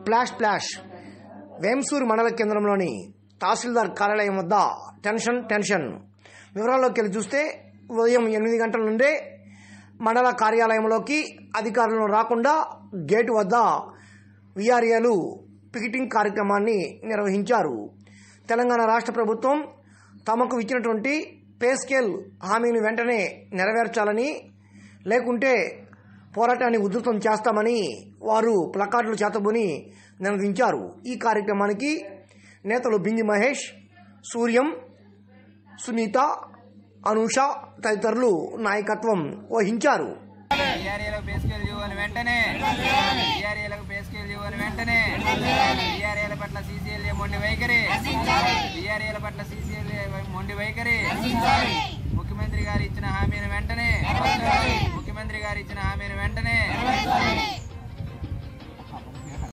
ప్లాష్ ప్లాష్ వేంసూరు మండల కేంద్రంలోని తహసీల్దార్ కార్యాలయం వద్ద టెన్షన్ టెన్షన్ వివరాల్లోకి వెళ్ళి చూస్తే ఉదయం ఎనిమిది గంటల నుండే మండల కార్యాలయంలోకి అధికారులను రాకుండా గేటు వద్ద విఆర్ఏలు పికెటింగ్ కార్యక్రమాన్ని నిర్వహించారు తెలంగాణ రాష్ట్ర ప్రభుత్వం తమకు ఇచ్చినటువంటి పే స్కేల్ హామీని వెంటనే నెరవేర్చాలని లేకుంటే పోరాటాన్ని ఉధృతం చేస్తామని వారు ప్లకార్డులు చేతబుని నినదించారు ఈ కార్యక్రమానికి నేతలు బింగి మహేష్ సూర్యం సునీత అనూష తదితరులు నాయకత్వం వహించారు బీఆర్ఏలకు బేస్కేల్ ఇవ్వని వెంటనే బీఆర్ఏలకు బేస్కేల్ ఇవ్వని వెంటనే బీఆర్ఏల పట్ల సీసీఎల్ మొండి వైఖరి బీఆర్ఏల పట్ల సీసీఎల్ మొండి వైఖరి ముఖ్యమంత్రి గారు ఇచ్చిన హామీని వెంటనే ముఖ్యమంత్రి గారు ఇచ్చిన హామీని వెంటనే